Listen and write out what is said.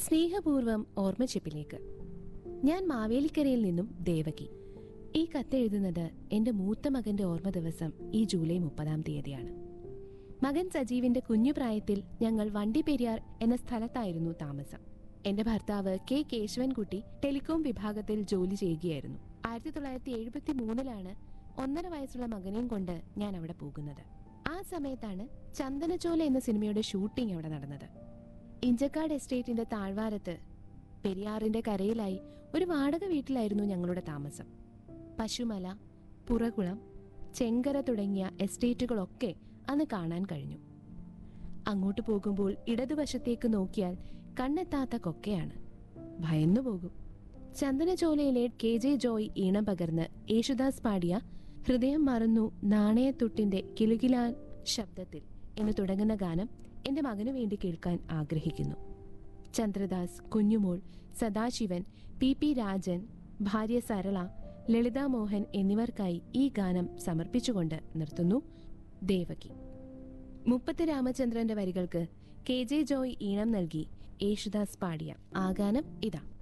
സ്നേഹപൂർവം ഓർമ്മച്ചിപ്പിലേക്ക് ഞാൻ മാവേലിക്കരയിൽ നിന്നും ദേവകി ഈ കത്തെഴുതുന്നത് എന്റെ മൂത്ത മകന്റെ ഓർമ്മ ദിവസം ഈ ജൂലൈ മുപ്പതാം തീയതിയാണ് മകൻ സജീവിന്റെ കുഞ്ഞു പ്രായത്തിൽ ഞങ്ങൾ വണ്ടിപ്പെരിയാർ എന്ന സ്ഥലത്തായിരുന്നു താമസം എന്റെ ഭർത്താവ് കെ കേശവൻകുട്ടി ടെലികോം വിഭാഗത്തിൽ ജോലി ചെയ്യുകയായിരുന്നു ആയിരത്തി തൊള്ളായിരത്തി എഴുപത്തി മൂന്നിലാണ് ഒന്നര വയസ്സുള്ള മകനെയും കൊണ്ട് ഞാൻ അവിടെ പോകുന്നത് ആ സമയത്താണ് ചന്ദനചോല എന്ന സിനിമയുടെ ഷൂട്ടിംഗ് അവിടെ നടന്നത് ഇഞ്ചക്കാട് എസ്റ്റേറ്റിന്റെ താഴ്വാരത്ത് പെരിയാറിന്റെ കരയിലായി ഒരു വാടക വീട്ടിലായിരുന്നു ഞങ്ങളുടെ താമസം പശുമല പുറകുളം ചെങ്കര തുടങ്ങിയ എസ്റ്റേറ്റുകളൊക്കെ അന്ന് കാണാൻ കഴിഞ്ഞു അങ്ങോട്ട് പോകുമ്പോൾ ഇടതുവശത്തേക്ക് നോക്കിയാൽ കണ്ണെത്താത്ത കൊക്കയാണ് ഭയന്നു പോകും ചന്ദനചോലയിലെ കെ ജെ ജോയ് ഈണം പകർന്ന് യേശുദാസ് പാടിയ ഹൃദയം മറന്നു നാണയത്തുട്ടിന്റെ കിലുകിലാൻ ശബ്ദത്തിൽ എന്ന് തുടങ്ങുന്ന ഗാനം എന്റെ മകനു വേണ്ടി കേൾക്കാൻ ആഗ്രഹിക്കുന്നു ചന്ദ്രദാസ് കുഞ്ഞുമോൾ സദാശിവൻ പി പി രാജൻ ഭാര്യ സരള ലളിത മോഹൻ എന്നിവർക്കായി ഈ ഗാനം സമർപ്പിച്ചുകൊണ്ട് നിർത്തുന്നു ദേവകി മുപ്പത്ത് രാമചന്ദ്രന്റെ വരികൾക്ക് കെ ജെ ജോയ് ഈണം നൽകി യേശുദാസ് പാടിയ ആ ഗാനം ഇതാ